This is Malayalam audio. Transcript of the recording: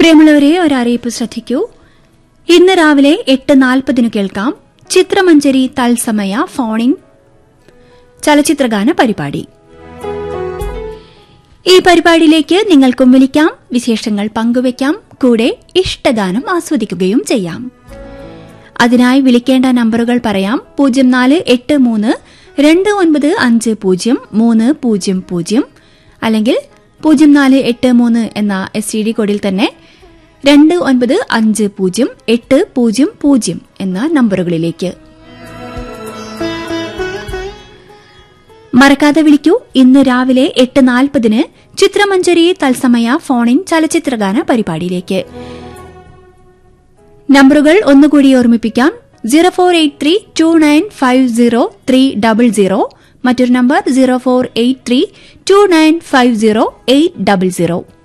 പ്രിയമുള്ളവരെ ഒരറിയിപ്പ് ശ്രദ്ധിക്കൂ ഇന്ന് രാവിലെ എട്ട് നാൽപ്പതിനു കേൾക്കാം ചിത്രമഞ്ചരി തത്സമയ ഫോണിൻ ചലച്ചിത്രഗാന പരിപാടി ഈ പരിപാടിയിലേക്ക് നിങ്ങൾക്കും വിളിക്കാം വിശേഷങ്ങൾ പങ്കുവയ്ക്കാം കൂടെ ഇഷ്ടഗാനം ആസ്വദിക്കുകയും ചെയ്യാം അതിനായി വിളിക്കേണ്ട നമ്പറുകൾ പറയാം പൂജ്യം നാല് എട്ട് മൂന്ന് രണ്ട് ഒൻപത് അഞ്ച് പൂജ്യം മൂന്ന് പൂജ്യം പൂജ്യം അല്ലെങ്കിൽ പൂജ്യം നാല് എട്ട് മൂന്ന് എന്ന എസ് ടി ഡി കോഡിൽ തന്നെ രണ്ട് ഒൻപത് അഞ്ച് പൂജ്യം എട്ട് പൂജ്യം പൂജ്യം എന്ന നമ്പറുകളിലേക്ക് മറക്കാതെ വിളിക്കൂ ഇന്ന് രാവിലെ എട്ട് നാൽപ്പതിന് ചിത്രമഞ്ചരി തത്സമയ ഫോണിൻ ചലച്ചിത്രഗാന പരിപാടിയിലേക്ക് നമ്പറുകൾ ഒന്നുകൂടി ഓർമ്മിപ്പിക്കാം zero four eight three two nine five zero three double zero മറ്റൊരു number zero four eight three two nine five zero eight double zero